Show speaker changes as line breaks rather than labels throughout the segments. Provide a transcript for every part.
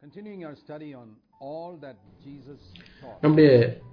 Continuing our study on all that Jesus taught.
நம்முடைய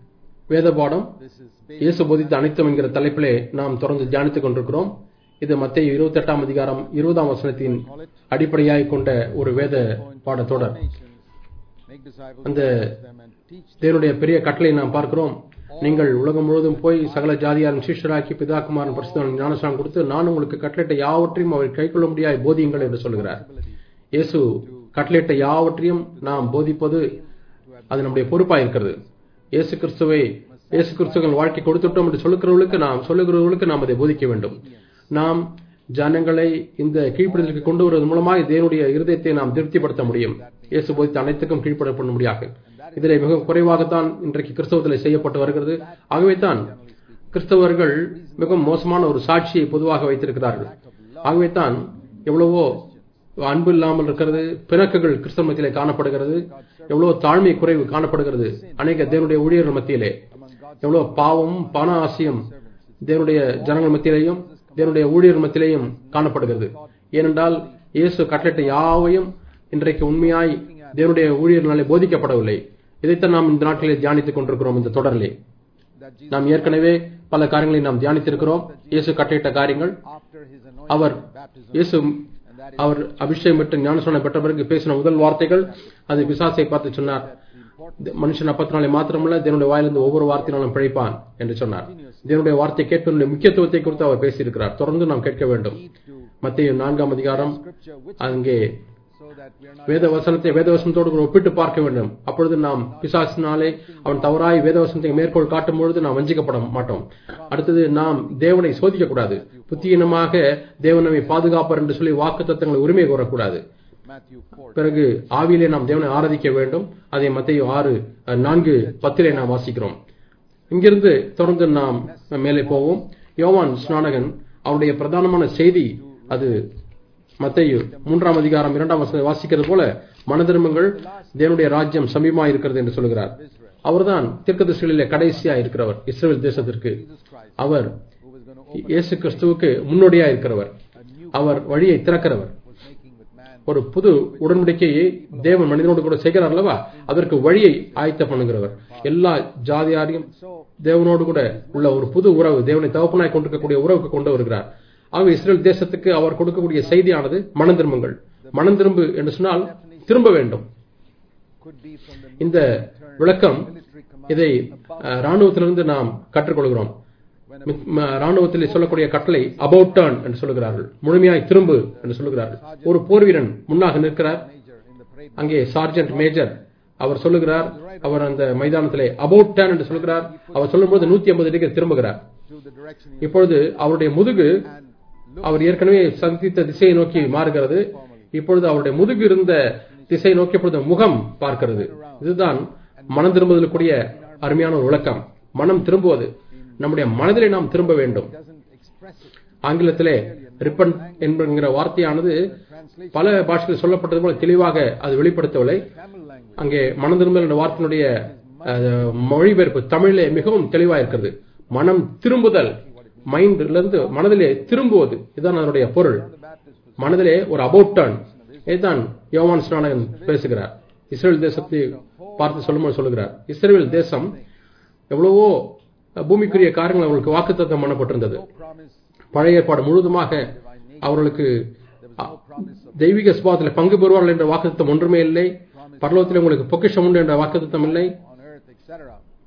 வேத பாடம்
This is based
இயேசு போதித்த அனைத்தும் என்கிற தலைப்பிலே நாம் தொடர்ந்து தியானித்துக் கொண்டிருக்கிறோம் இது மத்திய இருபத்தி எட்டாம் அதிகாரம் இருபதாம் வசனத்தின்
call it
அடிப்படையாய் கொண்ட ஒரு வேத பாடத்தொடர்
nations, make disciples
அந்த
baptize them and teach them
தேவனுடைய பெரிய கட்டளை நாம் பார்க்கிறோம் நீங்கள் உலகம் முழுவதும் போய் சகல ஜாதியாரும் சிஷ்யராக்கி பிதாக்குமாரன் பரிசுத்தவன் ஞானஸ்நானம் கொடுத்து நான் உங்களுக்கு கட்டளையிட்ட யாவற்றையும் அவர் கைக்கொள்ள முடியாய் போதியுங்கள் என்று சொல்கிறார் இயேசு கட்டளையிட்ட யாவற்றையும் நாம் போதிப்பது அது நம்முடைய பொறுப்பாக இருக்கிறது இயேசு கிறிஸ்துவை இயேசு கிறிஸ்துவின் வாழ்க்கை கொடுத்துட்டோம் என்று சொல்லுகிறவர்களுக்கு நாம் சொல்லுகிறவர்களுக்கு நாம் அதை போதிக்க வேண்டும் நாம் ஜனங்களை இந்த கீழ்ப்படுதலுக்கு கொண்டு வருவதன் மூலமாக தேவனுடைய இருதயத்தை நாம் திருப்திப்படுத்த முடியும் இயேசு போதித்த அனைத்துக்கும் கீழ்ப்பட முடியாது இதிலே மிக குறைவாகத்தான் இன்றைக்கு கிறிஸ்தவத்தில் செய்யப்பட்டு வருகிறது ஆகவே தான் கிறிஸ்தவர்கள் மிகவும் மோசமான ஒரு சாட்சியை பொதுவாக வைத்திருக்கிறார்கள் ஆகவே தான் எவ்வளவோ அன்பு இல்லாமல் இருக்கிறது பிணக்குகள் கிறிஸ்தவ மத்தியிலே காணப்படுகிறது எவ்வளவு தாழ்மை குறைவு காணப்படுகிறது அநேக தேவனுடைய ஊழியர்கள் மத்தியிலே எவ்வளவு பாவமும் பண ஆசையும் தேவனுடைய ஜனங்கள் மத்தியிலேயும் தேவனுடைய ஊழியர் மத்தியிலேயும் காணப்படுகிறது ஏனென்றால் இயேசு கட்டளை யாவையும் இன்றைக்கு உண்மையாய் தேவனுடைய ஊழியர்னாலே போதிக்கப்படவில்லை இதைத்தான் நாம் இந்த நாட்களில் தியானித்துக் கொண்டிருக்கிறோம் இந்த தொடரிலே
that Jesus
நாம் ஏற்கனவே பல காரியங்களை நாம் தியானித்திருக்கிறோம் இயேசு கட்டளையிட்ட காரியங்கள்
after his
அவர்
anointing baptism
இயேசு
and that is
அவர் அபிஷேகம் பெற்று ஞானஸ்நானம் பெற்ற பிறகு பேசின முதல் வார்த்தைகள் அது பிசாசை பார்த்து சொன்னார்
the important
"இந்த மனுஷன் அப்பத்தினாலே மாத்திரமல்ல தேவனுடைய வாயிலிருந்து ஒவ்வொரு வார்த்தையினாலும் பிழைப்பான் என்று சொன்னார் தேவனுடைய வார்த்தை கேட்பதனுடைய முக்கியத்துவத்தை குறித்து அவர் பேசியிருக்கிறார் தொடர்ந்து நாம் கேட்க வேண்டும்
need to
மத்திய நான்காம் அதிகாரம்
scripture which
அங்கே
so that we are not
வேத வசனத்தை வேத வசனத்தோடு கூட ஒப்பிட்டு பார்க்க வேண்டும் அப்பொழுது நாம் பிசாசினாலே அவன் தவறாய் வேத வசனத்தை மேற்கோள் காட்டும் பொழுது நாம் வஞ்சிக்கப்பட மாட்டோம் அடுத்தது நாம் தேவனை சோதிக்க கூடாது புத்தியினமாக தேவன் நம்மை பாதுகாப்பார் என்று சொல்லி வாக்கு தத்தங்களை உரிமை கோரக்கூடாது
Matthew 4
பிறகு ஆவியிலே நாம் தேவனை ஆராதிக்க வேண்டும் அதை மத்திய ஆறு அஹ், நான்கு பத்திலே நாம் வாசிக்கிறோம் இங்கிருந்து தொடர்ந்து நாம் மேலே போவோம் யோவான் ஸ்நானகன் அவருடைய பிரதானமான செய்தி அது மத்தேயு மூன்றாம் அதிகாரம் இரண்டாம் வசனத்தை வாசிக்கிறது போல மனதிரும்பங்கள் தேவனுடைய ராஜ்யம் சமீபமா இருக்கிறது என்று சொல்கிறார் அவர்தான் தீர்க்கதரிசிகளிலே கடைசியா இருக்கிறவர் இஸ்ரேல் தேசத்திற்கு
Jesus Christ
our
who was going to open
இயேசு கிறிஸ்துவுக்கு முன்னோடியா இருக்கிறவர்
a new
அவர் வழியை திறக்கிறவர்
was making with man
ஒரு புது உடன்படிக்கையை தேவன் மனிதனோடு கூட செய்கிறார் அல்லவா அதற்கு வழியை ஆயத்த பண்ணுகிறவர் எல்லா ஜாதியாரையும்
so
தேவனோடு கூட உள்ள ஒரு புது உறவு தேவனை தகப்பனாய் கொண்டிருக்கக்கூடிய உறவுக்கு கொண்டு வருகிறார் ஆகவே இஸ்ரேல் தேசத்துக்கு அவர் கொடுக்கக்கூடிய செய்தியானது மனம் திரும்புங்கள் மனம் திரும்பு என்று சொன்னால் திரும்ப வேண்டும்
could be from the
இந்த விளக்கம்
military command
இதை அஹ், ராணுவத்திலிருந்து நாம் கற்றுக்கொள்கிறோம் மி- ம- ராணுவத்தில் சொல்லக்கூடிய கட்டளை அபவுட் டர்ன் என்று சொல்லுகிறார்கள் முழுமையாய் திரும்பு என்று சொல்லுகிறார்கள் ஒரு போர் வீரன் முன்னாக நிற்கிறார்
major in the parade
அங்கே சார்ஜென்ட் மேஜர் அவர் சொல்லுகிறார் அவர் அந்த மைதானத்திலே அபவுட் டர்ன் என்று சொல்லுகிறார் அவர் சொல்லும்போது நூத்தி ஐம்பது டிகிரி திரும்புகிறார்
to the direction he
இப்பொழுது அவருடைய முதுகு
and look
அவர் ஏற்கனவே சந்தித்த திசையை நோக்கி மாறுகிறது இப்பொழுது அவருடைய முதுகு இருந்த திசை நோக்கி இப்பொழுது முகம் பார்க்கிறது இதுதான் மனம் திரும்புதலுக்குரிய அருமையான ஒரு விளக்கம் மனம் திரும்புவது நம்முடைய மனதிலே நாம் திரும்ப வேண்டும்
doesn't express it
ஆங்கிலத்திலே ரிப்பன் என்கிற வார்த்தையானது
translation
பல பாஷைகளில் சொல்லப்பட்டது போல தெளிவாக அது வெளிப்படுத்தவில்லை
Tamil language
அங்கே மனம் திரும்பல் என்ற வார்த்தையினுடைய அஹ், மொழிபெயர்ப்பு தமிழிலே மிகவும் தெளிவா இருக்கிறது மனம் திரும்புதல் மைண்ட்ல இருந்து மனதிலே திரும்புவது இதுதான் அதனுடைய பொருள்
the Baptist was
மனதிலே ஒரு அபவுட் டர்ன் இதுதான் யோவான் ஸ்நானகன் பேசுகிறார் இஸ்ரேல் தேசத்தை பார்த்து சொல்லும்போது சொல்லுகிறார் இஸ்ரேல் தேசம் எவ்வளவோ பூமிக்குரிய காரியங்கள் அவர்களுக்கு வாக்குத்தத்தம் பண்ணப்பட்டிருந்தது
no promise
பழைய ஏற்பாடு முழுவதுமாக அவர்களுக்கு அ, தெய்வீக சுபாவத்தில் பங்கு பெறுவார்கள் என்ற வாக்குத்தத்தம் ஒன்றுமே இல்லை பரலோகத்தில் உங்களுக்கு பொக்கிஷம் உண்டு என்ற வாக்குத்தத்தம் இல்லை
on earth etc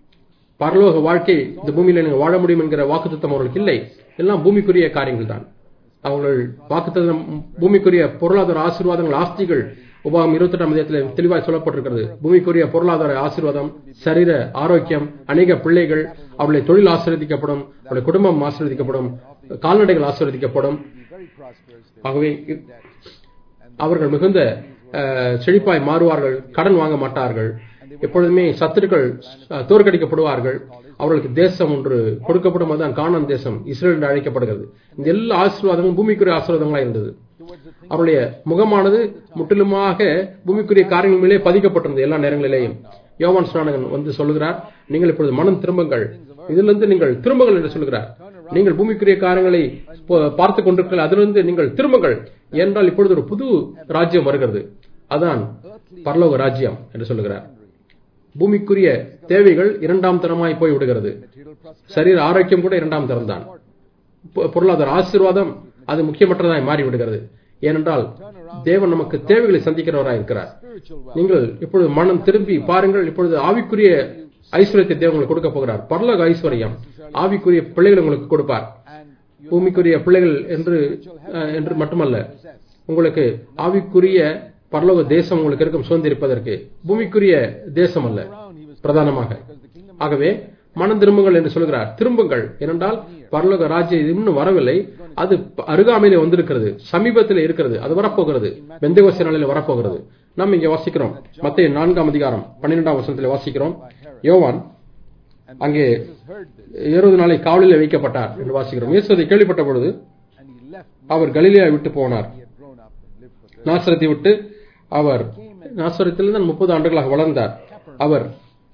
பரலோக வாழ்க்கை இந்த பூமியில நீங்க வாழ முடியும் என்கிற வாக்குத்தத்தம் அவர்களுக்கு இல்லை எல்லாம் பூமிக்குரிய காரியங்கள் தான் அவர்கள் வாக்குத்தத்தம் பூமிக்குரிய பொருளாதார ஆசீர்வாதங்கள் ஆஸ்திகள் உபாகம் இருபத்தெட்டாம் அதிகாரத்தில் தெளிவாய் சொல்லப்பட்டிருக்கிறது பூமிக்குரிய பொருளாதார ஆசீர்வாதம் சரீர ஆரோக்கியம் அநேக பிள்ளைகள் அவருடைய தொழில் ஆசீர்வதிக்கப்படும் அவருடைய குடும்பம் ஆசீர்வதிக்கப்படும் கால்நடைகள் ஆசீர்வதிக்கப்படும்
be very prosperous they
ஆகவே இ- அவர்கள் மிகுந்த அஹ், செழிப்பாய் மாறுவார்கள் கடன் வாங்க மாட்டார்கள் எப்பொழுதுமே சத்துருக்கள் அஹ், தோற்கடிக்கப்படுவார்கள் அவர்களுக்கு தேசம் ஒன்று கொடுக்கப்படும் அதுதான் கானான் தேசம் இஸ்ரேல் என்று அழைக்கப்படுகிறது இந்த எல்லா ஆசீர்வாதமும் பூமிக்குரிய ஆசீர்வாதங்களா இருந்தது
towards the thing
அவருடைய முகமானது முற்றிலுமாக பூமிக்குரிய காரியங்கள் மேலே பதிக்கப்பட்டிருந்தது எல்லா நேரங்களிலேயும் யோவான் ஸ்நானகன் வந்து சொல்லுகிறார் நீங்கள் இப்பொழுது மனம் திரும்புங்கள் இதிலிருந்து நீங்கள் திரும்புங்கள் என்று சொல்லுகிறார் நீங்கள் பூமிக்குரிய காரியங்களை ப- பார்த்துக் கொண்டிருக்கிற அதிலிருந்து நீங்கள் திரும்புங்கள் என்றால் இப்பொழுது ஒரு புது ராஜ்யம் வருகிறது அதான் பரலோக ராஜ்யம் என்று சொல்லுகிறார் பூமிக்குரிய தேவைகள் இரண்டாம் தரமாய் போய் விடுகிறது
material prosperity.
சரீர ஆரோக்கியம் கூட இரண்டாம் தரம் தான் பொ- பொருளாதார ஆசீர்வாதம் அது முக்கியமற்றதாய் மாறி விடுகிறது ஏனென்றால் தேவன் நமக்கு தேவைகளை சந்திக்கிறவராய் இருக்கிறார்
Spiritual wealth.
நீங்கள் இப்பொழுது மனம் திரும்பி பாருங்கள் இப்பொழுது ஆவிக்குரிய ஐஸ்வர்யத்தை தேவன் உங்களுக்கு கொடுக்க போகிறார் பரலோக ஐஸ்வர்யம் ஆவிக்குரிய பிள்ளைகள் உங்களுக்கு கொடுப்பார்
And you
பூமிக்குரிய பிள்ளைகள் என்று அஹ், என்று மட்டுமல்ல
possess.
உங்களுக்கு ஆவிக்குரிய பரலோக தேசம் உங்களுக்கு இருக்கும் சுதந்திரிப்பதற்கு பூமிக்குரிய தேசம் அல்ல
Around he was
பிரதானமாக
because the kingdom
ஆகவே மனம் திரும்புங்கள் என்று சொல்கிறார் திரும்புங்கள் ஏனென்றால் பரலோக ராஜ்யம் இன்னும் வரவில்லை அது ப- அருகாமையிலே வந்திருக்கிறது சமீபத்தில் இருக்கிறது அது வரப்போகிறது வெந்தகோச நாளில் வரப்போகிறது நாம் இங்கே வாசிக்கிறோம் மத்திய நான்காம் அதிகாரம் பன்னிரெண்டாம் வசனத்தில் வாசிக்கிறோம் யோவான்
and
அங்கே
Jesus heard this
இருபது நாளை காவலில் வைக்கப்பட்டார் என்று வாசிக்கிறோம் இயேசு அதை கேள்விப்பட்ட பொழுது
and he left.
அவர் கலிலியா விட்டு போனார்
He had grown up and lived for thirty.
நாசரத்தை விட்டு அவர் நாசரத்திலிருந்து முப்பது ஆண்டுகளாக வளர்ந்தார் அவர்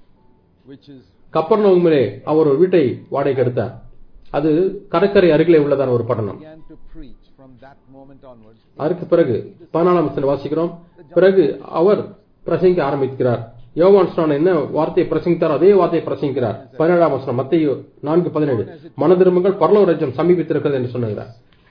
Which is
கப்பர்நகமிலே அவர் ஒரு வீட்டை வாடகைக்கு எடுத்தார் அது கடற்கரை அருகிலே உள்ளதான ஒரு பட்டணம்
began to preach from that moment onwards.
அதற்கு பிறகு பதினாலாம் வசனம் வாசிக்கிறோம் பிறகு அவர் பிரசங்கிக்க ஆரம்பிக்கிறார் யோவான் ஸ்நானன் என்ன வார்த்தையை பிரசங்கித்தாரோ அதே வார்த்தையை பிரசங்கிக்கிறார் பதினேழாம் வசனம் மத்திய நான்கு பதினேழு மனதிரும்புங்கள் பரலோக ராஜ்யம் சமீபித்திருக்கிறது என்று சொன்னார்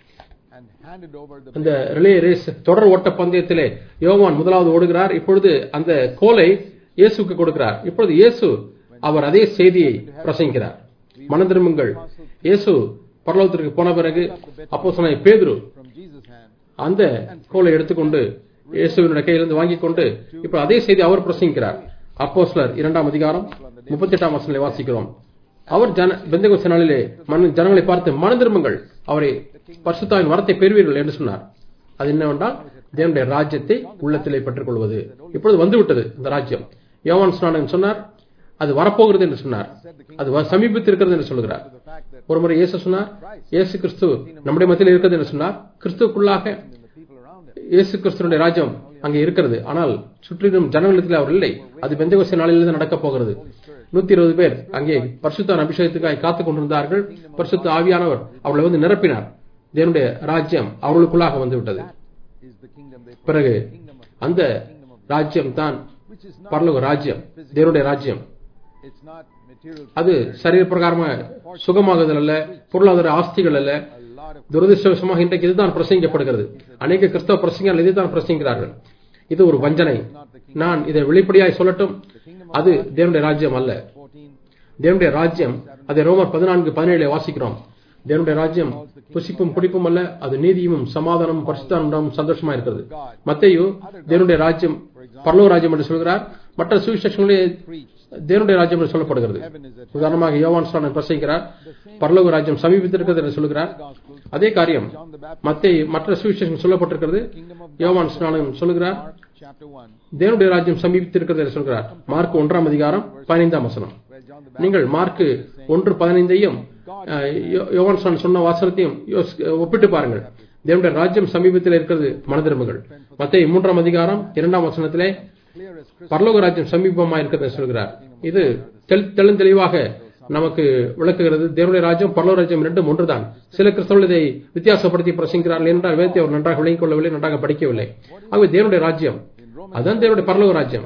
and handed over the
அந்த ரிலே ரேஸ் தொடர் ஓட்ட பந்தயத்திலே யோவான் முதலாவது ஓடுகிறார் இப்பொழுது அந்த கோலை இயேசுக்கு கொடுக்கிறார் இப்பொழுது இயேசு அவர் அதே செய்தியை பிரசங்கிக்கிறார் மனம் திரும்புங்கள் இயேசு பரலோகத்திற்கு போன பிறகு அப்போ சொன்ன பேதுரு
from Jesus' hand.
அந்த கோலை எடுத்துக்கொண்டு இயேசுவினுடைய கையிலிருந்து வாங்கிக் கொண்டு இப்ப அதே செய்தி அவர் பிரசங்கிக்கிறார் அப்போஸ்லர் இரண்டாம் அதிகாரம் முப்பத்தி எட்டாம் வசனங்களை வாசிக்கிறோம் அவர் ஜன பெந்தகோச நாளிலே மன ஜனங்களை பார்த்து மனம் திரும்புங்கள் அவரை பரிசுத்தாவின் வரத்தை பெறுவீர்கள் என்று சொன்னார் அது என்னவென்றால் தேவனுடைய ராஜ்யத்தை உள்ளத்திலே பெற்றுக் கொள்வது இப்பொழுது வந்துவிட்டது இந்த ராஜ்யம் யோவான் ஸ்நானன் சொன்னார் அது வரப்போகிறது என்று சொன்னார் அது வ- சமீபித்திருக்கிறது என்று சொல்கிறார்
The fact that
ஒரு முறை இயேசு சொன்னார் இயேசு கிறிஸ்து நம்முடைய மத்தியில் இருக்கிறது என்று சொன்னார் கிறிஸ்துக்குள்ளாக
in the people around him,
இயேசு கிறிஸ்துனுடைய ராஜ்யம் அங்கே இருக்கிறது ஆனால் சுற்றிலும் ஜனங்களிடத்தில் அவர் இல்லை அது பெந்தகோச நாளிலிருந்து நடக்கப் போகிறது நூத்தி இருபது பேர் அங்கே பரிசுத்த அபிஷேகத்துக்காக காத்துக் கொண்டிருந்தார்கள் பரிசுத்த ஆவியானவர் அவர்களை வந்து நிரப்பினார் தேவனுடைய ராஜ்யம் அவர்களுக்குள்ளாக வந்து விட்டது
is the kingdom they
பிறகு
kingdom of
அந்த ராஜ்யம் தான்
which is not
பரலோக ராஜ்யம் தேவனுடைய ராஜ்யம்
it's not material
அது சரீர பிரகாரமாக சுகமாகுதல் அல்ல பொருளாதார ஆஸ்திகள் அல்ல
a lot of
துரதிருஷ்டவசமாக இன்றைக்கு இதுதான் பிரசங்கிக்கப்படுகிறது அநேக கிறிஸ்தவ பிரசங்கங்கள் இதைத்தான் பிரசங்கிக்கிறார்கள் இது ஒரு வஞ்சனை நான் இதை வெளிப்படையாய் சொல்லட்டும் அது தேவனுடைய ராஜ்யம் அல்ல
14
தேவனுடைய ராஜ்யம் அதை ரோமர் பதினான்கு பதினேழு வாசிக்கிறோம் தேவனுடைய ராஜ்யம் புசிப்பும் குடிப்பும் அல்ல அது நீதியும் சமாதானம் பரிசுத்தானும் சந்தோஷமா இருக்கிறது மத்தேயு தேவனுடைய ராஜ்யம் பரலோக ராஜ்யம் என்று சொல்கிறார் மற்ற சுவிசேஷங்களே
preached
தேவனுடைய ராஜ்யம் என்று சொல்லப்படுகிறது
heaven is at
உதாரணமாக யோவான் ஸ்நானன் பிரசங்கிக்கிறார் பரலோக ராஜ்யம் சமீபித்திருக்கிறது என்று சொல்கிறார்
gospels
அதே காரியம்
John the Baptist
மத்தேயு மற்ற சுவிசேஷம் சொல்லப்பட்டிருக்கிறது
kingdom of
யோவான் ஸ்நானன் சொல்கிறார்
Mark chapter 1
தேவனுடைய ராஜ்யம் சமீபித்திருக்கிறது என்று சொல்கிறார் மார்க் ஒன்றாம் அதிகாரம் பதினைந்தாம் வசனம்
where John the Baptist
நீங்கள் மார்க் ஒன்று பதினைந்தையும் அஹ், யோ- யோவான் ஸ்நானன் சொன்ன வாசனத்தையும் யோசி- ஒப்பிட்டு பாருங்கள் தேவனுடைய ராஜ்யம் சமீபத்தில் இருக்கிறது மனதிரும்புகள் மத்திய மூன்றாம் அதிகாரம் இரண்டாம் வசனத்திலே
clear as crystal
பரலோக ராஜ்யம் சமீபமா இருக்கிறது என்று சொல்கிறார் இது தெளி- தெளிந்தெளிவாக நமக்கு விளக்குகிறது தேவனுடைய ராஜ்யம் பரலோக ராஜ்யம் இரண்டும் ஒன்றுதான் சில கிறிஸ்தவர்கள் இதை வித்தியாசப்படுத்தி பிரசங்கிக்கிறார்கள் என்றால் வேதத்தை அவர் நன்றாக விளங்கிக் கொள்ளவில்லை நன்றாக படிக்கவில்லை ஆகவே தேவனுடைய ராஜ்யம்
in Romans
அதுதான் தேவனுடைய பரலோக ராஜ்யம்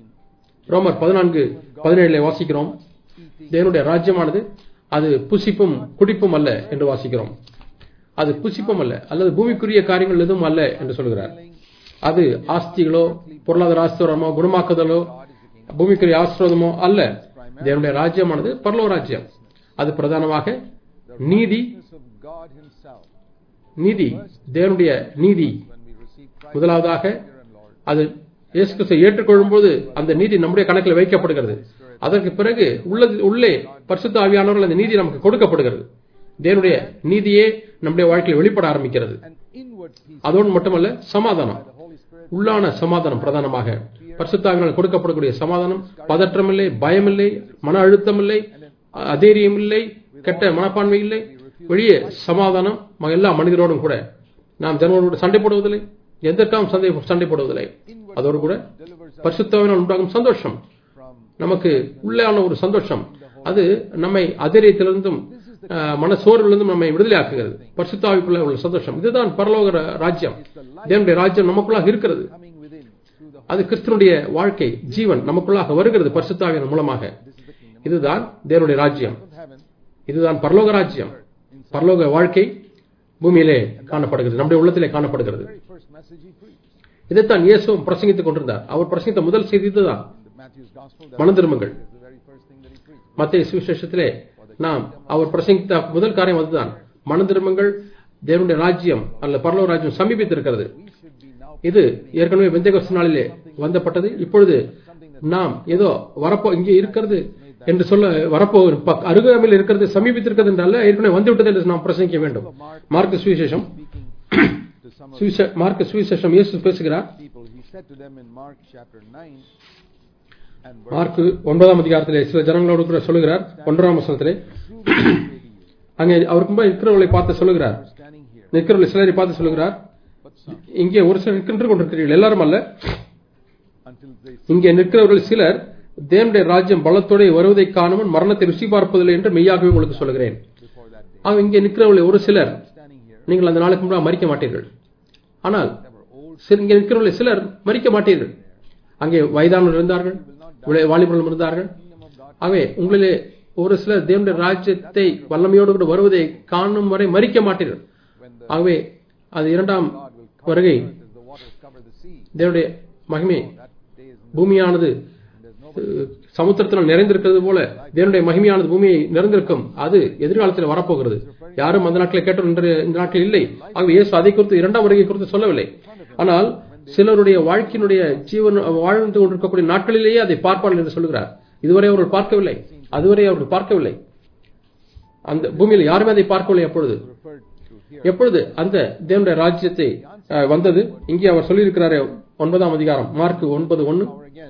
17
ரோமர் பதினான்கு பதினேழுல வாசிக்கிறோம் தேவனுடைய ராஜ்யமானது அது புசிப்பும் குடிப்பும் அல்ல என்று வாசிக்கிறோம் அது புசிப்பும் அல்ல அல்லது பூமிக்குரிய காரியங்கள் எதுவும் அல்ல என்று சொல்கிறார் அது ஆஸ்திகளோ பொருளாதார ஆஸ்திரமோ குணமாக்குதலோ பூமிக்குரிய ஆசிரதமோ அல்ல தேவனுடைய ராஜ்யமானது பரலோக ராஜ்யம் அது பிரதானமாக நீதி
Goodness of God himself
நீதி தேவனுடைய நீதி
when we receive Christ
முதலாவதாக
Savior and Lord
அது இயேசு கிறிஸ்துவை ஏற்றுக்கொள்ளும்போது அந்த நீதி நம்முடைய கணக்கில் வைக்கப்படுகிறது அதற்கு பிறகு உள்ளது உள்ளே பரிசுத்த ஆவியானவர்கள் அந்த நீதி நமக்கு கொடுக்கப்படுகிறது தேவனுடைய நீதியே நம்முடைய வாழ்க்கையில் வெளிப்பட ஆரம்பிக்கிறது
an inward peace
அதோடு மட்டுமல்ல சமாதானம்
the Holy Spirit
உள்ளான சமாதானம் பிரதானமாக பரிசுத்தாவினால் கொடுக்கப்படக்கூடிய சமாதானம் பதற்றமில்லை பயமில்லை மன அழுத்தமில்லை அதேரியம் இல்லை கெட்ட மனப்பான்மை இல்லை வெளியே சமாதானம் ம- எல்லா மனிதரோடும் கூட நாம் ஜனங்களோடு கூட சண்டை போடுவதில்லை எதற்காகவும் சண்டை சண்டை போடுவதில்லை அதோடு கூட
delivers us
பரிசுத்தாவினால் உண்டாகும் சந்தோஷம்
from
நமக்கு உள்ளான ஒரு சந்தோஷம் அது நம்மை அதரியத்திலிருந்தும் அஹ், மனசோர்விலிருந்தும் நம்மை விடுதலையாக்குகிறது பரிசுத்தாவிக்குள்ள உள்ள சந்தோஷம் இதுதான் பரலோக ரா- ராஜ்யம் தேவனுடைய ராஜ்யம் நமக்குள்ளாக இருக்கிறது
coming within through the
அது கிறிஸ்தனுடைய வாழ்க்கை ஜீவன் நமக்குள்ளாக வருகிறது பரிசுத்தாவின் மூலமாக இதுதான் தேவனுடைய ராஜ்யம்
of heaven
இதுதான் பரலோக ராஜ்யம் பரலோக வாழ்க்கை பூமியிலே காணப்படுகிறது நம்முடைய உள்ளத்திலே காணப்படுகிறது
very first message he preached
இதைத்தான் இயேசுவும் பிரசங்கித்துக் கொண்டிருந்தார் அவர் பிரசங்கித்த முதல் செய்தி இதுதான்
in the Matthew's gospel that
மனம் திரும்புங்கள்
is the very first thing that he preached
மத்திய சுவிசேஷத்திலே நாம் அவர் பிரசங்கித்த முதல் காரியம் அதுதான் மனம் திரும்புங்கள் தேவனுடைய ராஜ்யம் அல்ல பரலோக ராஜ்யம் சமீபித்திருக்கிறது
we should be now
இது ஏற்கனவே வெந்தகோஸ்து நாளிலே வந்தப்பட்டது இப்பொழுது நாம் ஏதோ வரப்போ இங்கே இருக்கிறது என்று சொல்ல வரப்போ ப- அருகாமையில் இருக்கிறது சமீபித்திருக்கிறது என்றால ஏற்கனவே வந்துவிட்டது என்று நாம் பிரசங்கிக்க வேண்டும் மார்க் சுவிசேஷம்
speaking to some of
சுவிசே- மார்க் சுவிசேஷம் இயேசு பேசுகிறார்
the people he said to them in Mark chapter 9 and verse
Mark ஒன்பதாம் அதிகாரத்திலே சில ஜனங்களோடு கூட சொல்லுகிறார் ஒன்றாம் வசனத்திலே
truly I say to you
அங்கே அவருக்கு முன்பாக இருக்கிறவர்களை பார்த்து சொல்லுகிறார்
are standing here
நிற்கிறவர்களை சிலரை பார்த்து சொல்லுகிறார்
but some
இங்கே ஒரு சிலர் நிற்கின்ற கொண்டிருக்கிறீர்கள் எல்லாரும் அல்ல
until they see
இங்கே நிற்கிறவர்கள் சிலர் தேவனுடைய ராஜ்யம் பலத்தோടെ வருவதை காணுமுன் மரணத்தை ருசி பார்ப்பதில்லை என்று மெய்யாகவே உங்களுக்கு சொல்கிறேன்
before that day
ஆக இங்கே நிற்கிறவர்கள் ஒரு சிலர்
standing here
நீங்கள் அந்த நாளுக்கு முன்பாக மறிக்க மாட்டீர்கள் ஆனால்
that were old
சில- இங்கே நிற்கிறவர்கள் சிலர் மறிக்க மாட்டீர்கள் அங்கே வயதானவர்கள் இருந்தார்கள் இவ்வளவு வாலிபர்களும் இருந்தார்கள்
kingdom of God
ஆகவே உங்களிலே ஒரு சிலர் தேவனுடைய ராஜ்யத்தை வல்லமையோடு கூட வருவதை காணும் வரை மறிக்க மாட்டீர்கள்
when the
ஆகவே அது இரண்டாம்
God will cover
வருகை
the earth as the waters cover the sea
தேவனுடைய மகிமை
that day is
பூமியானது
and there's no
அஹ், சமுத்திரத்தில் நிறைந்திருக்கிறது போல தேவனுடைய மகிமையானது பூமியை நிறைந்திருக்கும் அது எதிர்காலத்தில் வரப்போகிறது யாரும் அந்த நாட்களில் கேட்டோம் இன்று இந்த நாட்களில் இல்லை ஆகவே இயேசு அதை குறித்து இரண்டாம் வருகை குறித்து சொல்லவில்லை ஆனால் சிலருடைய வாழ்க்கையினுடைய ஜீவன் வாழ்ந்து கொண்டிருக்கக்கூடிய நாட்களிலேயே அதை பார்ப்பார்கள் என்று சொல்கிறார் இதுவரை அவர்கள் பார்க்கவில்லை அதுவரை அவர்கள் பார்க்கவில்லை அந்த பூமியில் யாருமே அதை பார்க்கவில்லை அப்பொழுது
referred to here
எப்பொழுது அந்த தேவனுடைய ராஜ்யத்தை அஹ், வந்தது இங்கே அவர் சொல்லியிருக்கிறாரே ஒன்பதாம் அதிகாரம் மார்க் ஒன்பது ஒன்னு
power again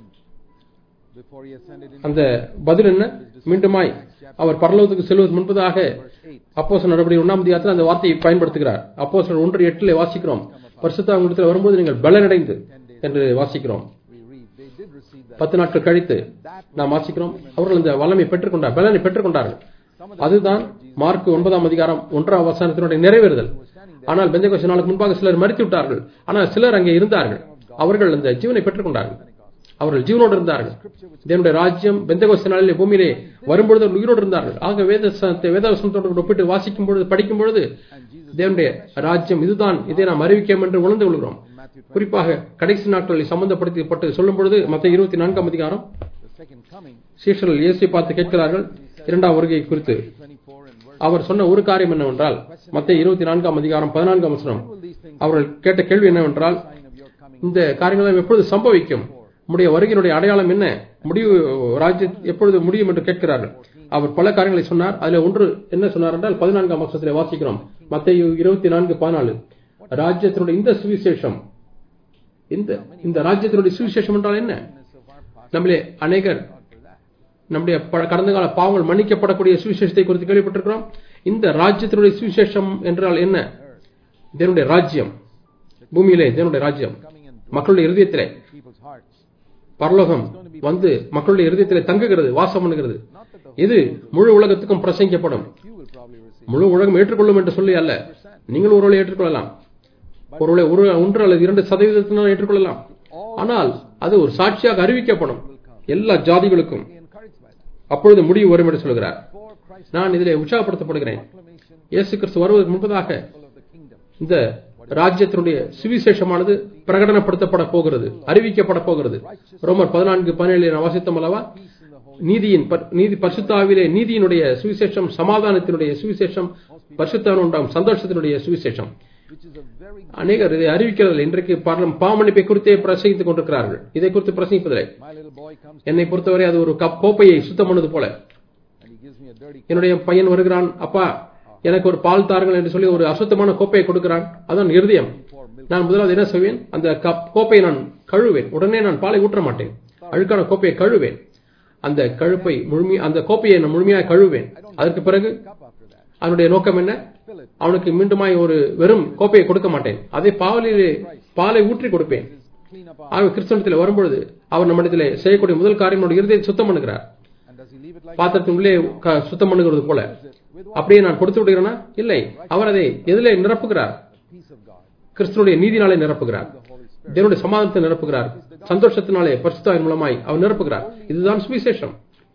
before he ascended into
அந்த பதில் என்ன மீண்டுமாய் அவர் பரலோகத்துக்கு செல்வதற்கு முன்பதாக
verse 8
அப்போஸ் நடவடிக்கை ஒன்றாம் அதிகாரத்தில் அந்த வார்த்தையை பயன்படுத்துகிறார் அப்போஸ் ஒன்று எட்டிலே வாசிக்கிறோம் பரிசுத்தாங்கத்தில் வரும்போது நீங்கள் பலனடைந்து என்று வாசிக்கிறோம்
we read they did receive that
பத்து நாட்கள் கழித்து நாம் வாசிக்கிறோம் அவர்கள் இந்த வல்லமை பெற்றுக்கொண்டார் பலனை பெற்றுக்கொண்டார்கள் அதுதான் மார்க் ஒன்பதாம் அதிகாரம் ஒன்றாம் வசனத்தினுடைய நிறைவேறுதல் ஆனால் பெந்தகோஸ்து நாளுக்கு முன்பாக சிலர் மறித்து விட்டார்கள் ஆனால் சிலர் அங்கே இருந்தார்கள் அவர்கள் அந்த ஜீவனை பெற்றுக்கொண்டார்கள் அவர்கள் ஜீவனோடு இருந்தார்கள் தேவனுடைய ராஜ்யம் பெந்தகோஸ்து நாளிலே பூமியிலே வரும்பொழுது அவர்கள் உயிரோடு இருந்தார்கள் ஆக வேதத்தை வேதவசனத்தோடு ஒப்பிட்டு வாசிக்கும் பொழுது படிக்கும் பொழுது தேவனுடைய ராஜ்யம் இதுதான் இதை நாம் அறிவிக்கோம் என்று உணர்ந்து கொள்கிறோம் குறிப்பாக கடைசி நாட்களில் சம்பந்தப்படுத்தப்பட்டு சொல்லும் பொழுது மற்ற இருபத்தி நான்காம் அதிகாரம்
the second coming
சீஷர்கள் இயேசை பார்த்து கேட்கிறார்கள் இரண்டாம் வருகை குறித்து
24 and verse
அவர் சொன்ன ஒரு காரியம் என்னவென்றால் மத்திய இருபத்தி நான்காம் அதிகாரம் பதினான்காம் வசனம்
will these things
அவர்கள் கேட்ட கேள்வி என்னவென்றால்
sign of your coming
இந்த காரியங்கள் எப்பொழுது சம்பவிக்கும் உடைய வருகையினுடைய அடையாளம் என்ன முடிவு ராஜ்ய எப்பொழுது முடியும் என்று கேட்கிறார்கள் அவர் பல காரியங்களை சொன்னார் அதுல ஒன்று என்ன சொன்னார் என்றால் பதினான்காம் வருஷத்திலே வாசிக்கிறோம் மத்திய இருபத்தி நான்கு பதினாலு ராஜ்யத்தினுடைய இந்த சுவிசேஷம் இந்த இந்த ராஜ்யத்தினுடைய சுவிசேஷம் என்றால் என்ன
of our past
நம்மளே அநேகர்
for that
நம்முடைய ப- கடந்த கால பாவங்கள் மன்னிக்கப்படக்கூடிய சுவிசேஷத்தை குறித்து கேள்விப்பட்டிருக்கிறோம் இந்த ராஜ்யத்தினுடைய சுவிசேஷம் என்றால் என்ன தேவனுடைய ராஜ்யம் பூமியிலே தேவனுடைய ராஜ்யம்
coming and
மக்களுடைய இருதயத்திலே
people's hearts
பரலோகம் வந்து மக்களுடைய இருதயத்திலே தங்குகிறது வாசம் பண்ணுகிறது
not that the
இது முழு உலகத்துக்கும் பிரசங்கிக்கப்படும்
few will probably receive
முழு உலகம் ஏற்றுக்கொள்ளும் என்று சொல்லி அல்ல நீங்கள் ஒருவரை ஏற்றுக்கொள்ளலாம் ஒருவரை ஒரு ஒன்று அல்லது இரண்டு சதவீதத்தினால் ஏற்றுக்கொள்ளலாம் ஆனால் அது ஒரு சாட்சியாக அறிவிக்கப்படும் எல்லா ஜாதிகளுக்கும்
be encouraged by that
அப்பொழுது முடிவு வரும் என்று சொல்கிறார்
for Christ's
நான் இதிலே உற்சாகப்படுத்தப்படுகிறேன்
proclamation
இயேசு கிறிஸ்து வருவதற்கு முன்பதாக
of the kingdom
இந்த ராஜ்யத்தினுடைய சுவிசேஷமானது பிரகடனப்படுத்தப்பட போகிறது அறிவிக்கப்பட போகிறது ரோமர் பதினான்கு பதினேழு நான் வாசித்தோம் அல்லவா
peace in the holy
நீதியின் பர்- நீதி பரிசுத்தாவிலே நீதியினுடைய சுவிசேஷம் சமாதானத்தினுடைய சுவிசேஷம் பரிசுத்தாவின் உண்டாகும் சந்தோஷத்தினுடைய சுவிசேஷம்
which is a very
அநேகர் இதை அறிவிக்கிறது இன்றைக்கு பாரலம் பாமணிப்பை குறித்தே பிரசங்கித்துக் கொண்டிருக்கிறார்கள் இதை குறித்து பிரசங்கிப்பதில்லை
my little boy comes
என்னை பொறுத்தவரை அது ஒரு கப் கோப்பையை சுத்தம் பண்ணது போல
and he gives me a dirty
என்னுடைய பையன் வருகிறான் அப்பா எனக்கு ஒரு பால் தாருங்கள் என்று சொல்லி ஒரு அசுத்தமான கோப்பையை கொடுக்கிறான் அதான் இருதயம்
for milk
நான் முதலாவது என்ன செய்வேன் அந்த கப் கோப்பையை நான் கழுவேன் உடனே நான் பாலை ஊற்ற மாட்டேன் அழுக்கான கோப்பையை கழுவேன் அந்த கழுப்பை முழுமையா அந்த கோப்பையை நான் முழுமையாக கழுவேன் அதற்கு பிறகு
cup after that
அதனுடைய நோக்கம் என்ன
fill it
அவனுக்கு மீண்டுமாய் ஒரு வெறும் கோப்பையை கொடுக்க மாட்டேன் அதே பாலிலே பாலை ஊற்றி கொடுப்பேன்
clean up
ஆக கிறிஸ்தவத்தில் வரும்பொழுது அவர் நம்மிடத்திலே செய்யக்கூடிய முதல் காரியம் நம்முடைய இருதயத்தை சுத்தம் பண்ணுகிறார்
and does he leave it like
பாத்திரத்தின் உள்ளே க- சுத்தம் பண்ணுகிறது போல
that with
அப்படியே நான் கொடுத்து விடுகிறேனா இல்லை அவர் அதை எதிலே நிரப்புகிறார்
the peace of God
கிறிஸ்துவனுடைய நீதினாலே நிரப்புகிறார்
the Holy Spirit
தேவனுடைய சமாதானத்தை நிரப்புகிறார் சந்தோஷத்தினாலே பரிசுத்தாவின் மூலமாய் அவர் நிரப்புகிறார் இதுதான் சுவிசேஷம்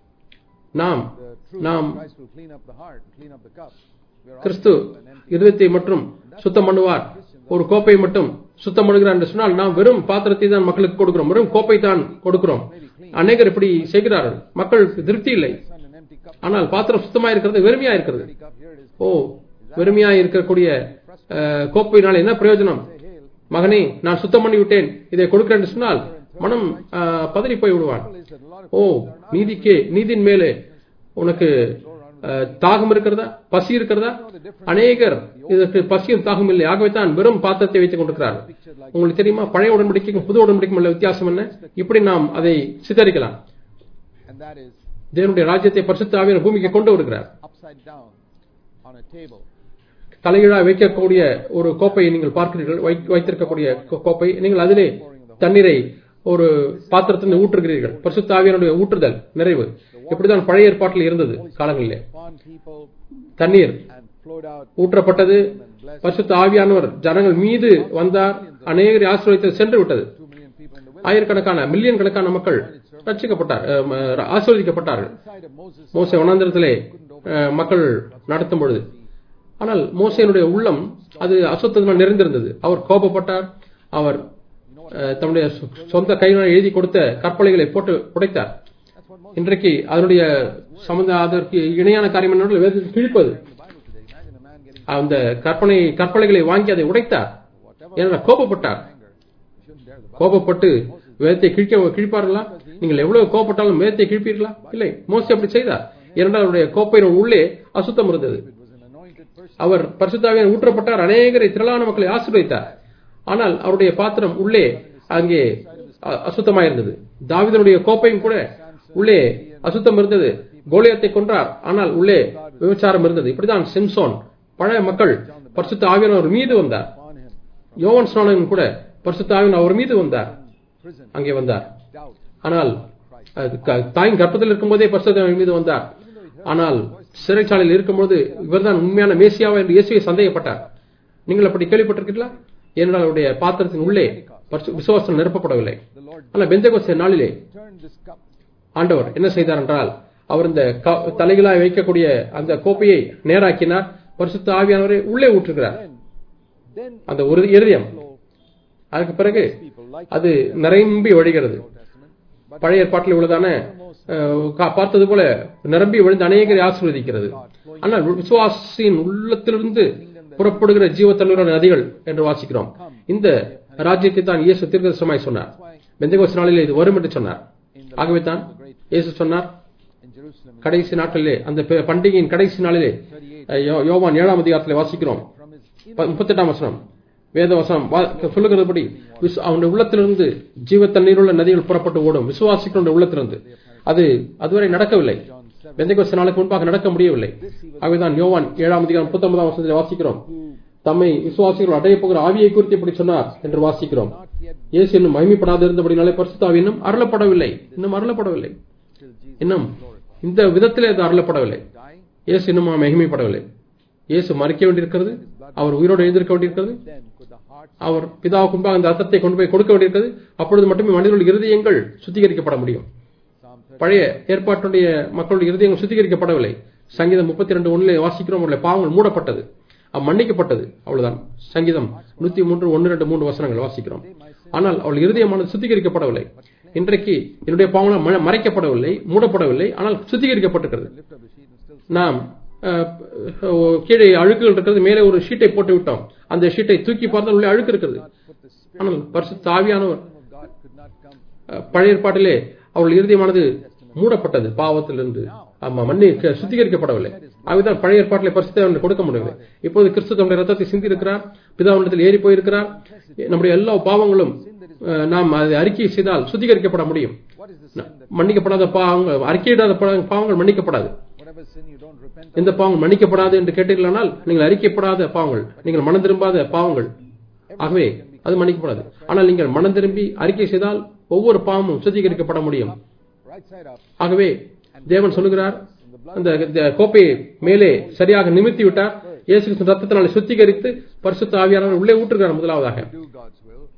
நாம்
The true
நாம்
Christ will clean up the heart, clean up the cup. We are all
Kristu
an empty
இருதயத்தை மட்டும் சுத்தம் பண்ணுவார் ஒரு கோப்பை மட்டும் சுத்தம் பண்ணுகிறார் என்று சொன்னால் நாம் வெறும் பாத்திரத்தை தான் மக்களுக்கு கொடுக்கிறோம் வெறும் கோப்பை தான் கொடுக்கிறோம் அநேகர் இப்படி செய்கிறார்கள் மக்களுக்கு திருப்தி இல்லை
son, an empty cup.
ஆனால் பாத்திரம் சுத்தமா இருக்கிறது வெறுமையா இருக்கிறது
Empty cup here it is.
ஓ வெறுமையா இருக்கக்கூடிய அஹ், கோப்பையினால் என்ன பிரயோஜனம்
Say, hail.
மகனே நான் சுத்தம் பண்ணி விட்டேன் இதை கொடுக்கிறேன் என்று சொன்னால் மனம் அஹ், பதறி போய் விடுவான்
Is that a lot of
ஓ நீதிக்கே நீதியின் மேலே உனக்கு அஹ், தாகம் இருக்கிறதா பசி இருக்கிறதா அநேகர் இதற்கு பசியும் தாகம் இல்லை ஆகவே தான் வெறும் பாத்திரத்தை வைத்துக் கொண்டிருக்கிறார்கள் உங்களுக்கு தெரியுமா பழைய உடன்படிக்கைக்கும் புது உடன்படிக்கையும் உள்ள வித்தியாசம் என்ன இப்படி நாம் அதை சித்தரிக்கலாம்
and that is
தேவனுடைய ராஜ்யத்தை பரிசுத்த ஆவியான பூமிக்கு கொண்டு வருகிறார்
upside down on a table.
தலைகீழாக வைக்கக்கூடிய ஒரு கோப்பையை நீங்கள் பார்க்கிறீர்கள் வை- வைத்திருக்கக்கூடிய கோ- கோப்பை நீங்கள் அதிலே தண்ணீரை ஒரு பாத்திரத்தில் ஊற்றுகிறீர்கள் பரிசுத்த ஆவியானுடைய ஊற்றுதல் நிறைவு இப்படிதான் பழைய ஏற்பாட்டில் இருந்தது காலங்களிலே
Upon people
தண்ணீர்
and flowed out
ஊற்றப்பட்டது பரிசுத்த ஆவியானவர் ஜனங்கள் மீது வந்தார் அநேகரை ஆசிரியத்தை சென்று விட்டது
two million people in the wilderness.
ஆயிரக்கணக்கான மில்லியன் கணக்கான மக்கள் ரட்சிக்கப்பட்டார் அஹ், ம- ஆசீர்வதிக்கப்பட்டார்கள்
Inside of Moses,
மோசே வனாந்திரத்திலே அஹ், மக்கள் நடத்தும் பொழுது ஆனால் மோசேனுடைய உள்ளம் அது அசுத்தத்தினால் நிறைந்திருந்தது அவர் கோபப்பட்டார் அவர் அஹ், தம்முடைய சொ- சொந்த கையினால் எழுதி கொடுத்த கற்பனைகளை போட்டு உடைத்தார்
that's what Moses
இன்றைக்கு அதனுடைய சம்பந்த அதற்கு இணையான காரியம் என்னவென்றால் வேதத்தை கிழிப்பது
in the Bible today. Imagine a man getting
அந்த கற்பனை கற்பனைகளை வாங்கி அதை உடைத்தார்
whatever
ஏன்னா கோபப்பட்டார்
anger. You shouldn't dare the Bible.
கோபப்பட்டு வேதத்தை கிழிக்க கிழிப்பார்களா நீங்கள் எவ்வளவு கோபப்பட்டாலும் வேதத்தை கிழிப்பீர்களா இல்லை மோசே அப்படி செய்தார் இரண்டால் அவருடைய கோப்பையின் உள்ளே அசுத்தம் இருந்தது
It was an anointed person.
அவர் பரிசுத்தாவியால் ஊற்றப்பட்டார் அநேகரை திரளான மக்களை ஆசீர்வதித்தார் ஆனால் அவருடைய பாத்திரம் உள்ளே அங்கே அ- அசுத்தமாயிருந்தது தாவீதனுடைய கோப்பையும் கூட உள்ளே அசுத்தம் இருந்தது கோலியத்தை கொன்றார் ஆனால் உள்ளே விபச்சாரம் இருந்தது இப்படிதான் சிம்சோன் பழைய மக்கள் பரிசுத்த ஆவியானவர் அவர் மீது வந்தார்
Upon him.
யோவன் ஸ்நானகன் கூட பரிசுத்த ஆவியானவர் அவர் மீது வந்தார்
Prison.
அங்கே வந்தார்
Doubt.
ஆனால் அது க- தாயின் கற்பத்தில் இருக்கும்போதே பரிசுத்த மீது வந்தார் ஆனால் சிறைச்சாலையில் இருக்கும்போது இவர்தான் உண்மையான மேசியாவா என்று இயேசுவை சந்தேகப்பட்டார் நீங்கள் அப்படி கேள்விப்பட்டிருக்கீங்களா ஏனென்றால் அவருடைய பாத்திரத்தின் உள்ளே பரிசு- விசுவாசம் நிரப்பப்படவில்லை
The Lord
ஆனால் பெந்தகோஸ்தே நாளிலே
turned this cup.
ஆண்டவர் என்ன செய்தார் என்றால் அவர் இந்த க- தலைகளாய் வைக்கக்கூடிய அந்த கோப்பையை நேராக்கினார் பரிசுத்த ஆவியானவரை உள்ளே ஊற்றுகிறார்
Then, then
அந்த ஒரு இருதயம்
flow
அதுக்கு பிறகு
people like
அது நிரம்பி வழிகிறது
Old Testament. But
பழைய ஏற்பாட்டில் உள்ளதான அஹ், கா- பார்த்தது போல நிரம்பி விழுந்து அநேகரை ஆசீர்வதிக்கிறது ஆனால் விசுவாசியின் உள்ளத்திலிருந்து புறப்படுகிற ஜீவ தண்ணீரான நதிகள் என்று வாசிக்கிறோம் இந்த ராஜ்யத்தை தான் இயேசு தீர்க்கதரிசனமாய் சொன்னார் பெந்தகோஸ் நாளிலே இது வரும் என்று சொன்னார் ஆகவே தான் இயேசு சொன்னார்
in Jerusalem,
கடைசி நாட்களிலே அந்த பெ- பண்டிகையின் கடைசி நாளிலே அஹ், யோ- யோவான் ஏழாம் அதிகாரத்திலே வாசிக்கிறோம்
from his
ப- முப்பத்தெட்டாம் வசனம் வேத வசனம் வா- சொல்லுகிறபடி விசு- அவனுடைய உள்ளத்திலிருந்து ஜீவ தண்ணீருள்ள நதிகள் புறப்பட்டு ஓடும் விசுவாசிகளுடைய உள்ளத்திலிருந்து அது அதுவரை நடக்கவில்லை பெந்தகோஸ்து நாளுக்கு முன்பாக நடக்க முடியவில்லை ஆகவேதான் யோவான் ஏழாம் அதிகாரம் முப்பத்தொன்பதாம் வசனத்தில் வாசிக்கிறோம் தம்மை விசுவாசிகள் அடைய போகிற ஆவியை குறித்து இப்படி சொன்னார் என்று வாசிக்கிறோம்
not yet
இயேசு இன்னும் மகிமைப்படாது இருந்தபடினாலே பரிசுத்தாவி இன்னும் அருளப்படவில்லை இன்னும் அருளப்படவில்லை
till Jesus
இன்னும் இந்த விதத்திலே அது அருளப்படவில்லை
dying.
இயேசு இன்னும் மகிமைப்படவில்லை இயேசு மறிக்க வேண்டியிருக்கிறது அவர் உயிரோடு எழுந்திருக்க வேண்டியிருக்கிறது
Then could the heart
அவர் பிதாவுக்கு முன்பாக அந்த ரத்தத்தை கொண்டு போய் கொடுக்க வேண்டியிருக்கிறது அப்பொழுது மட்டுமே மனிதர்களுடைய இருதயங்கள் சுத்திகரிக்கப்பட முடியும்
Psalm 30
பழைய ஏற்பாட்டுடைய மக்களுடைய இருதயங்கள் சுத்திகரிக்கப்படவில்லை சங்கீதம் முப்பத்தி ரெண்டு ஒன்றிலே வாசிக்கிறோம் அவருடைய பாவங்கள் மூடப்பட்டது அவ் மன்னிக்கப்பட்டது அவ்வளவுதான் சங்கீதம் நூத்தி மூன்று ஒன்று ரெண்டு மூன்று வசனங்கள் வாசிக்கிறோம் ஆனால் அவள் இருதயமானது சுத்திகரிக்கப்படவில்லை இன்றைக்கு என்னுடைய பாவங்கள் ம- மறைக்கப்படவில்லை மூடப்படவில்லை ஆனால் சுத்திகரிக்கப்பட்டிருக்கிறது
lift up the sheet and still
நாம் அஹ், அஹ், கீழே அழுக்குகள் இருக்கிறது மேலே ஒரு ஷீட்டை போட்டு விட்டோம் அந்த ஷீட்டை தூக்கி பார்த்தால் உள்ளே அழுக்கு இருக்கிறது
put the spirit
ஆனால் பரிசுத்த ஆவியானவர்
of God could not come.
அஹ், பழைய ஏற்பாட்டிலே அவள் இருதயமானது மூடப்பட்டது பாவத்திலிருந்து ஆமா மண்ணி க- சுத்திகரிக்கப்படவில்லை ஆகவேதான் பழைய ஏற்பாட்டிலே பரிசுத்த அவனுக்கு கொடுக்க முடியவில்லை இப்போது கிறிஸ்து தம்முடைய ரத்தத்தை சிந்தி இருக்கிறார் பிதாவினத்தில் ஏறி போயிருக்கிறார் நம்முடைய எல்லா பாவங்களும் அஹ், நாம் அதை அறிக்கை செய்தால் சுத்திகரிக்கப்பட முடியும்
What is the sin that
மன்னிக்கப்படாத பாவங்கள் அறிக்கையிடாத பா- பாவங்கள் மன்னிக்கப்படாது
whatever sin you don't repent of,
எந்த பாவங்கள் மன்னிக்கப்படாது என்று கேட்டீர்களானால் நீங்கள் அறிக்கைப்படாத பாவங்கள் நீங்கள் மனம் திரும்பாத பாவங்கள் ஆகவே அது மன்னிக்கப்படாது ஆனால் நீங்கள் மனம் திரும்பி அறிக்கை செய்தால் ஒவ்வொரு பாவமும் சுத்திகரிக்கப்பட முடியும்
right side up,
ஆகவே தேவன் சொல்லுகிறார் அந்த இந்த கோப்பையை மேலே சரியாக நிமிர்த்தி விட்டார் இயேசு கிறிஸ்துவின் ரத்தத்தினாலே சுத்திகரித்து பரிசுத்த ஆவியானவர் உள்ளே ஊற்றுகிறார் முதலாவதாக
do God's will.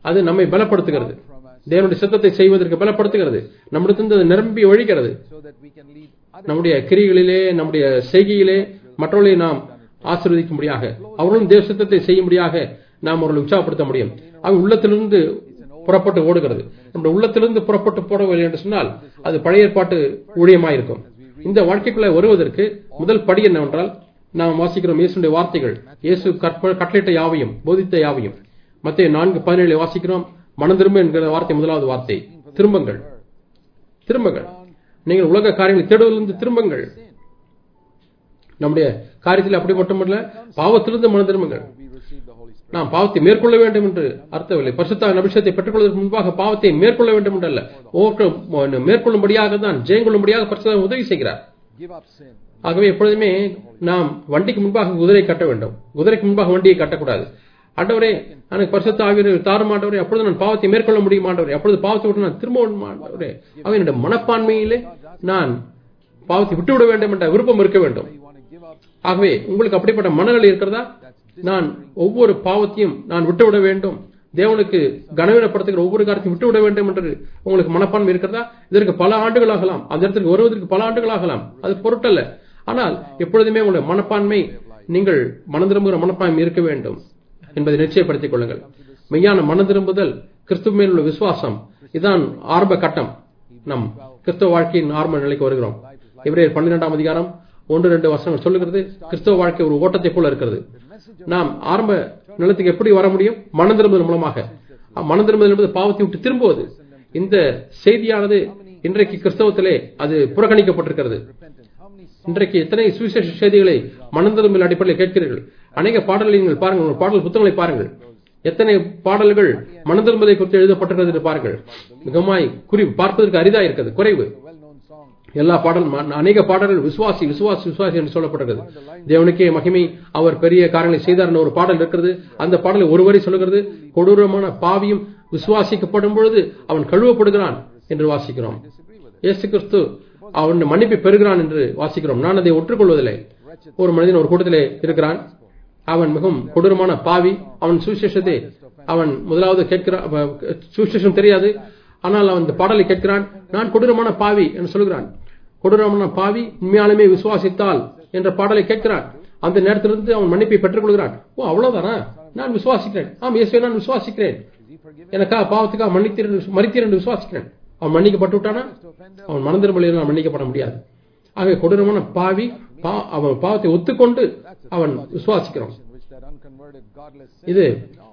அது நம்மை பலப்படுத்துகிறது தேவனுடைய சித்தத்தை செய்வதற்கு பலப்படுத்துகிறது நம்மிடத்திலிருந்து அது நிரம்பி ஒழிக்கிறது
so that we can lead others.
நம்முடைய கிரிகளிலே நம்முடைய செய்கையிலே மற்றவர்களை நாம் ஆசீர்வதிக்கும்படியாக அவர்களும் தேவ சித்தத்தை செய்யும்படியாக நாம் அவர்களை உற்சாகப்படுத்த முடியும் அது உள்ளத்திலிருந்து புறப்பட்டு ஓடுகிறது நம்முடைய உள்ளத்திலிருந்து புறப்பட்டு போடவில்லை என்று சொன்னால் அது பழைய ஏற்பாட்டு ஊழியமாயிருக்கும் இந்த வாழ்க்கைக்குள்ள வருவதற்கு முதல் படி என்னவென்றால் நாம் வாசிக்கிறோம் இயேசுடைய வார்த்தைகள் இயேசு கற்ப கட்டளையிட்ட யாவையும் போதித்த யாவையும் மத்திய நான்கு பதினேழு வாசிக்கிறோம் மனம் திரும்ப என்கிற வார்த்தை முதலாவது வார்த்தை திரும்புங்கள் திரும்புங்கள் நீங்கள் உலக காரியங்களை தேடுவதிலிருந்து திரும்புங்கள் நம்முடைய காரியத்தில் அப்படி மட்டுமல்ல பாவத்திலிருந்து மனம் திரும்புங்கள்
We receive the Holy Spirit.
நாம் பாவத்தை மேற்கொள்ள வேண்டும் என்று அர்த்தமில்லை பரிசுத்த அபிஷேகத்தை பெற்றுக்கொள்வதற்கு முன்பாக பாவத்தை மேற்கொள்ள வேண்டும் என்றல்ல ஓக்க மேற்கொள்ளும்படியாக தான் ஜெயங்கொள்ளும்படியாக பரிசுத்த உதவி செய்கிறார்
Give up sin.
ஆகவே எப்பொழுதுமே நாம் வண்டிக்கு முன்பாக குதிரை கட்ட வேண்டும் குதிரைக்கு முன்பாக வண்டியை கட்டக்கூடாது ஆண்டவரே எனக்கு பரிசுத்த ஆவியர் தாரும் ஆண்டவரே அப்பொழுது நான் பாவத்தை மேற்கொள்ள முடியும் ஆண்டவரே அப்பொழுது பாவத்தை விட்டு நான் திரும்ப வேண்டும் ஆண்டவரே அவன் என்னுடைய மனப்பான்மையிலே நான் பாவத்தை விட்டுவிட வேண்டும் என்ற விருப்பம் இருக்க வேண்டும்
You want to give up
ஆகவே உங்களுக்கு அப்படிப்பட்ட மனநிலை இருக்கிறதா நான் ஒவ்வொரு பாவத்தையும் நான் விட்டுவிட வேண்டும் தேவனுக்கு கனவீனப்படுத்துகிற ஒவ்வொரு காரியத்தையும் விட்டுவிட வேண்டும் என்று உங்களுக்கு மனப்பான்மை இருக்கிறதா இதற்கு பல ஆண்டுகள் ஆகலாம் அந்த இடத்துக்கு வருவதற்கு பல ஆண்டுகள் ஆகலாம் அது பொருட்டல்ல ஆனால் எப்பொழுதுமே உங்களுடைய மனப்பான்மை நீங்கள் மனம் திரும்புகிற மனப்பான்மை இருக்க வேண்டும் என்பதை நிச்சயப்படுத்திக் கொள்ளுங்கள் மெய்யான மனம் திரும்புதல் கிறிஸ்துவ மேல் உள்ள விசுவாசம் இதுதான் ஆரம்ப கட்டம் நம் கிறிஸ்தவ வாழ்க்கையின் ஆரம்ப நிலைக்கு வருகிறோம் இவரேர் பன்னிரெண்டாம் அதிகாரம் ஒன்று ரெண்டு வசனங்கள் சொல்லுகிறது கிறிஸ்தவ வாழ்க்கை ஒரு ஓட்டத்தை போல இருக்கிறது நாம் ஆரம்ப நிலத்துக்கு எப்படி வர முடியும் மனம் திரும்புதல் மூலமாக அஹ் மனம் திரும்புதல் என்பது பாவத்தை விட்டு திரும்புவது இந்த செய்தியானது இன்றைக்கு கிறிஸ்தவத்திலே அது புறக்கணிக்கப்பட்டிருக்கிறது
repentance. How many
இன்றைக்கு எத்தனை சுவிசேஷ செய்திகளை மனம் திரும்பல் அடிப்படையில் கேட்கிறீர்கள் அநேக பாடல்களை நீங்கள் பாருங்கள் உங்கள் பாடல் புத்தகங்களை பாருங்கள் எத்தனை பாடல்கள் மனம் திரும்பதை குறித்து எழுதப்பட்டிருக்கிறது என்று பாருங்கள் மிகமாய் குறி பார்ப்பதற்கு அரிதா இருக்கிறது குறைவு
well-known song?
எல்லா பாடல் ம- அநேக பாடல்கள் விசுவாசி விசுவாசி விசுவாசி என்று சொல்லப்பட்டிருக்கிறது தேவனுக்கே மகிமை அவர் பெரிய காரியங்களை செய்தார் என்ற ஒரு பாடல் இருக்கிறது அந்த பாடலை ஒரு வரி சொல்லுகிறது கொடூரமான பாவியும் விசுவாசிக்கப்படும் பொழுது அவன் கழுவப்படுகிறான் என்று வாசிக்கிறோம் இயேசு கிறிஸ்து அவன் மன்னிப்பை பெறுகிறான் என்று வாசிக்கிறோம் நான் அதை ஒற்றுக்கொள்வதில்லை ஒரு மனிதன் ஒரு கூட்டத்திலே இருக்கிறான் அவன் மிகவும் கொடூரமான பாவி அவன் சுவிசேஷத்தை அவன் முதலாவது கேட்கிறான் அவ- சுவிசேஷம் தெரியாது ஆனால் அவன் இந்த பாடலை கேட்கிறான் நான் கொடூரமான பாவி என்று சொல்கிறான் கொடூரமான பாவி உண்மையாலுமே விசுவாசித்தால் என்ற பாடலை கேட்கிறான் அந்த நேரத்திலிருந்து அவன் மன்னிப்பை பெற்றுக் கொள்கிறான் ஓ அவ்வளவுதானா நான் விசுவாசிக்கிறேன் ஆம் இயேசுவை நான் விசுவாசிக்கிறேன் எனக்காக பாவத்துக்காக மன்னித்தீர் என்று- மறித்தீர் என்று விசுவாசிக்கிறேன் அவன் மன்னிக்கப்பட்டு விட்டானா அவன் மனம் திரும்பலையில் நான் மன்னிக்கப்பட முடியாது ஆகவே கொடூரமான பாவி பா- அவன் பாவத்தை ஒத்துக்கொண்டு அவன் விசுவாசிக்கிறோம்
In which that unconverted, godless
இது
No.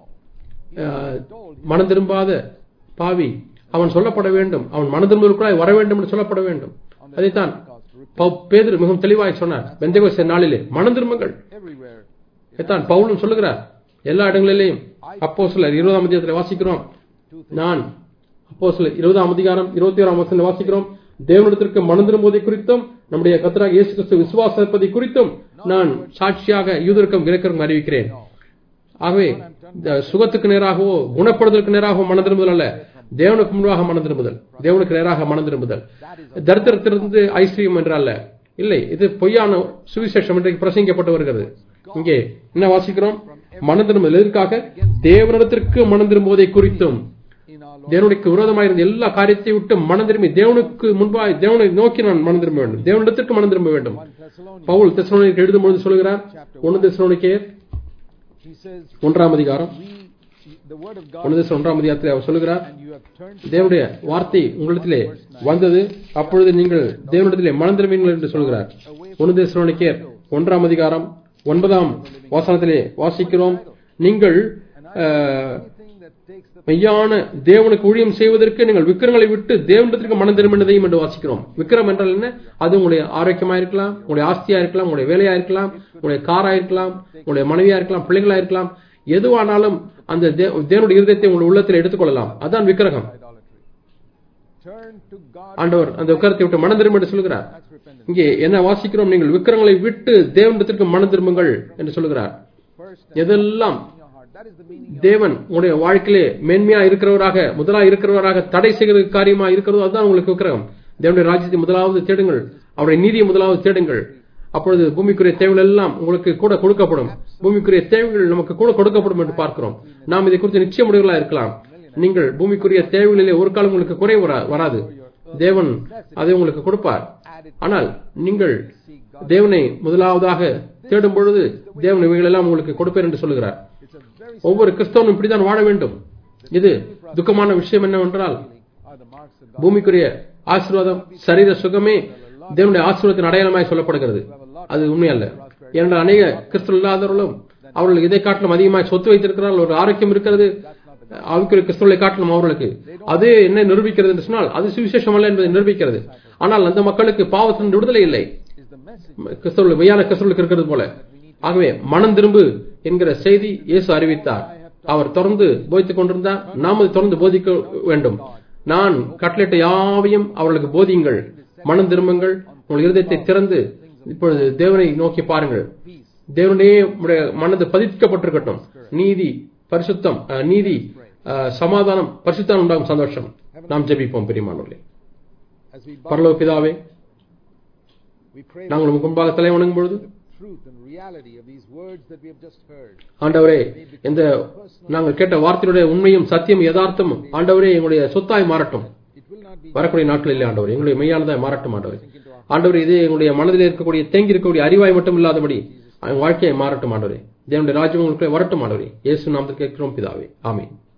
அஹ், மனம் திரும்பாத பாவி அவன் சொல்லப்பட வேண்டும் அவன் மனம் திரும்புவதற்குள்ளாய் வர வேண்டும் என்று சொல்லப்பட வேண்டும் அதைத்தான் பவு- பேதுரு மிகவும் தெளிவாய் சொன்னார் பெந்தகோஸ்தே நாளிலே மனம் திரும்புங்கள்
Everywhere.
இதைத்தான் பவுலும் சொல்லுகிறார் எல்லா இடங்களிலேயும் அப்போ சிலர் இருபதாம் அதிகாரத்தில் வாசிக்கிறோம் நான் அப்போ சிலர் இருபதாம் அதிகாரம் இருபத்தி ஓராம் வசனத்தில் வாசிக்கிறோம் தேவனிடத்திற்கு மனம் திரும்புவதை குறித்தும் நம்முடைய கத்தராக இயேசு கிறிஸ்து விசுவாசப்பதை குறித்தும் நான் சாட்சியாக யூதருக்கும் கிரேக்கருக்கும் அறிவிக்கிறேன் ஆகவே இந்த சுகத்துக்கு நேராகவோ குணப்படுதலுக்கு நேராகவோ மனம் திரும்புதல் அல்ல தேவனுக்கு முன்பாக மனம் திரும்புதல் தேவனுக்கு நேராக மனம் திரும்புதல் தரித்திரத்திலிருந்து ஐஸ்வர்யம் என்று அல்ல இல்லை இது பொய்யான சுவிசேஷம் இன்றைக்கு பிரசங்கிக்கப்பட்டு வருகிறது இங்கே என்ன வாசிக்கிறோம் மனம் திரும்புதல் எதற்காக தேவனிடத்திற்கு மனம் திரும்புவதை குறித்தும்
In our Lord.
தேவனுக்கு விரோதமாக இருந்த எல்லா காரியத்தை விட்டு மனம் திரும்பி தேவனுக்கு முன்பாக தேவனை நோக்கி நான் மனம் திரும்ப வேண்டும் தேவனிடத்திற்கு மனம் திரும்ப வேண்டும்
1 Thessalonians.
பவுல் தெசலோனிக்கு எழுதும்பொழுது சொல்கிறார் ஒன்று தெசலோனிக்கே
He says,
ஒன்றாம் அதிகாரம்
We, the word of God,
ஒன்று தெசலோனிக்கே ஒன்றாம் அதிகாரத்தில் அவர் சொல்கிறார்
and you have turned
தேவனுடைய வார்த்தை உங்களிடத்திலே வந்தது அப்பொழுது நீங்கள் தேவனிடத்திலே மனம் திரும்பீர்கள் என்று சொல்கிறார் ஒன்று தெசலோனிக்கே ஒன்றாம் அதிகாரம் ஒன்பதாம் வாசனத்திலே வாசிக்கிறோம் நீங்கள் அஹ்,
anything that takes the
மெய்யான தேவனுக்கு ஊழியம் செய்வதற்கு நீங்கள் விக்கிரங்களை விட்டு தேவனிடத்திற்கு மனம் திரும்பினதையும் என்று வாசிக்கிறோம் விக்கிரம் என்றால் என்ன அது உங்களுடைய ஆரோக்கியமா இருக்கலாம் உங்களுடைய ஆஸ்தியா இருக்கலாம் உங்களுடைய வேலையா இருக்கலாம் உங்களுடைய காரா இருக்கலாம் உங்களுடைய மனைவியா இருக்கலாம் பிள்ளைகளா இருக்கலாம் எதுவானாலும் அந்த தே- தேவனுடைய இருதயத்தை உங்கள் உள்ளத்தில் எடுத்துக்கொள்ளலாம் அதான் விக்கிரகம்
idolatry. Turn to God.
ஆண்டவர் அந்த விக்கிரத்தை விட்டு மனம் திரும்ப என்று சொல்கிறார்
That's repentance.
இங்கே என்ன வாசிக்கிறோம் நீங்கள் விக்கிரங்களை விட்டு தேவனிடத்திற்கு மனம் திரும்புங்கள் என்று சொல்கிறார்
First,
எதெல்லாம்
in your heart. That is the meaning of
தேவன் உங்களுடைய வாழ்க்கையிலே மேன்மையா இருக்கிறவராக முதலா இருக்கிறவராக தடை செய்கிற காரியமா இருக்கிறதோ அதுதான் உங்களுக்கு விக்கிரகம் தேவனுடைய ராஜ்யத்தை முதலாவது தேடுங்கள் அவருடைய நீதியை முதலாவது தேடுங்கள் அப்பொழுது பூமிக்குரிய தேவைகள் எல்லாம் உங்களுக்கு கூட கொடுக்கப்படும் பூமிக்குரிய தேவைகள் நமக்கு கூட கொடுக்கப்படும் என்று பார்க்கிறோம் நாம் இதை குறித்து நிச்சயமுடையவர்களா இருக்கலாம் நீங்கள் பூமிக்குரிய தேவைகளிலே ஒரு காலம் உங்களுக்கு குறை வரா- வராது தேவன் அதை உங்களுக்கு கொடுப்பார் ஆனால் நீங்கள் தேவனை முதலாவதாக தேடும் பொழுது தேவன் இவைகளெல்லாம் உங்களுக்கு கொடுப்பேன் என்று சொல்லுகிறார்
It's a very
ஒவ்வொரு கிறிஸ்தவனும் இப்படித்தான் வாழ வேண்டும் இது துக்கமான விஷயம் என்னவென்றால்
are the marks of God.
பூமிக்குரிய ஆசீர்வாதம் சரீர சுகமே தேவனுடைய ஆசீர்வாதத்தின் அடையாளமாய் சொல்லப்படுகிறது அது உண்மையல்ல ஏனென்றால் அநேக கிறிஸ்தவ இல்லாதவர்களும் அவர்கள் இதை காட்டிலும் அதிகமாக சொத்து வைத்திருக்கிறார்கள் ஒரு ஆரோக்கியம் இருக்கிறது ஆவிக்குரிய கிறிஸ்தவர்களை காட்டிலும் அவர்களுக்கு அது என்ன நிரூபிக்கிறது என்று சொன்னால் அது சுவிசேஷம் அல்ல என்பதை நிரூபிக்கிறது ஆனால் அந்த மக்களுக்கு பாவத்தின் விடுதலை இல்லை
Is the message
கிறிஸ்தவர்கள் மெய்யான கிறிஸ்தவர்களுக்கு இருக்கிறது போல ஆகவே மனம் திரும்பு என்கிற செய்தி இயேசு அறிவித்தார் அவர் தொடர்ந்து போதித்துக் கொண்டிருந்தார் நாம் அதை தொடர்ந்து போதிக்க வேண்டும் நான் கட்டளையிட்ட யாவையும் அவர்களுக்கு போதியுங்கள் மனம் திரும்புங்கள் உங்கள் இருதயத்தை திறந்து இப்பொழுது தேவனை நோக்கி பாருங்கள் தேவனுடைய உம்முடைய மனது பதிக்கப்பட்டிருக்கட்டும் நீதி பரிசுத்தம் அஹ், நீதி அஹ், சமாதானம் பரிசுத்தம் உண்டாகும் சந்தோஷம் நாம் ஜெபிப்போம் பெரியமானவர்களே
as we bow,
பரலோக பிதாவே
we pray
நாங்கள் உமக்கு முன்பாக தலை வணங்கும் பொழுது
the truth and reality of these words that we have just heard.
ஆண்டவரே இந்த நாங்கள் கேட்ட வார்த்தையுடைய உண்மையும் சத்தியம் யதார்த்தமும் ஆண்டவரே எங்களுடைய சொத்தாய் மாறட்டும்
It will not be
வரக்கூடிய நாட்களில் ஆண்டவர் எங்களுடைய மெய்யானதாய் மாறட்டும் ஆண்டவர் ஆண்டவர் இது எங்களுடைய மனதில் இருக்கக்கூடிய தேங்கி இருக்கக்கூடிய அறிவாய் மட்டும் இல்லாதபடி என் வாழ்க்கையை மாறட்டும் ஆண்டவரே தேவனுடைய ராஜ்யம் உங்களுக்கு வரட்டும் ஆண்டவரே இயேசு நாமத்தில் கேட்கிறோம் பிதாவே ஆமென்